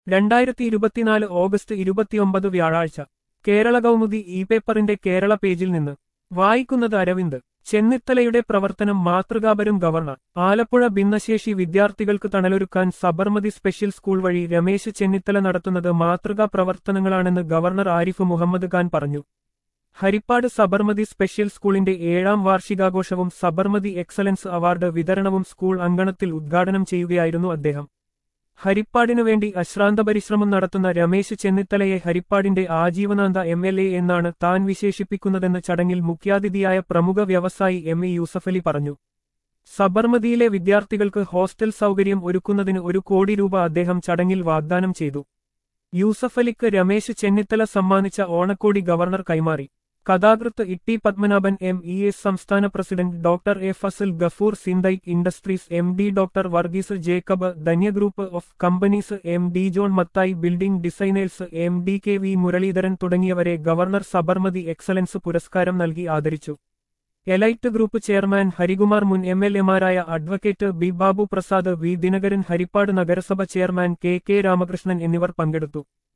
രണ്ടായിരത്തി ഇരുപത്തിനാല് ഓഗസ്റ്റ് ഇരുപത്തിയൊമ്പത് വ്യാഴാഴ്ച കേരള കൗമുദി ഇ പേപ്പറിന്റെ കേരള പേജിൽ നിന്ന് വായിക്കുന്നത് അരവിന്ദ് ചെന്നിത്തലയുടെ പ്രവർത്തനം മാതൃകാപരം ഗവർണർ ആലപ്പുഴ ഭിന്നശേഷി വിദ്യാർത്ഥികൾക്ക് തണലൊരുക്കാൻ സബർമതി സ്പെഷ്യൽ സ്കൂൾ വഴി രമേശ് ചെന്നിത്തല നടത്തുന്നത് മാതൃകാ പ്രവർത്തനങ്ങളാണെന്ന് ഗവർണർ ആരിഫ് മുഹമ്മദ് ഖാൻ പറഞ്ഞു ഹരിപ്പാട് സബർമതി സ്പെഷ്യൽ സ്കൂളിന്റെ ഏഴാം വാർഷികാഘോഷവും സബർമതി എക്സലൻസ് അവാർഡ് വിതരണവും സ്കൂൾ അങ്കണത്തിൽ ഉദ്ഘാടനം ചെയ്യുകയായിരുന്നു അദ്ദേഹം ഹരിപ്പാടിനു വേണ്ടി അശ്രാന്ത പരിശ്രമം നടത്തുന്ന രമേശ് ചെന്നിത്തലയെ ഹരിപ്പാടിന്റെ ആജീവനാന്ത എം എൽ എ എന്നാണ് താൻ വിശേഷിപ്പിക്കുന്നതെന്ന് ചടങ്ങിൽ മുഖ്യാതിഥിയായ പ്രമുഖ വ്യവസായി എം എ യൂസഫലി പറഞ്ഞു സബർമതിയിലെ വിദ്യാർത്ഥികൾക്ക് ഹോസ്റ്റൽ സൗകര്യം ഒരുക്കുന്നതിന് ഒരു കോടി രൂപ അദ്ദേഹം ചടങ്ങിൽ വാഗ്ദാനം ചെയ്തു യൂസഫലിക്ക് രമേശ് ചെന്നിത്തല സമ്മാനിച്ച ഓണക്കോടി ഗവർണർ കൈമാറി കഥാകൃത്ത് T Padmanabhan M E S സംസ്ഥാന president doctor A Fazal Gafoor Synthite industries M D doctor Varghese Jacob Dhanya group of companies M D John Mathai building designers M D K V Muraleedharan തുടങ്ങിയവരെ ഗവർണർ സബർമതി എക്സലൻസ് പുരസ്കാരം നൽകി ആദരിച്ചു എലൈറ്റ് ഗ്രൂപ്പ് ചെയർമാൻ ഹരികുമാർ മുൻ എം എൽ എമാരായ advocate B Babu Prasad V Dinakaran Harippad നഗരസഭ chairman K K Ramakrishnan എന്നിവർ പങ്കെടുത്തു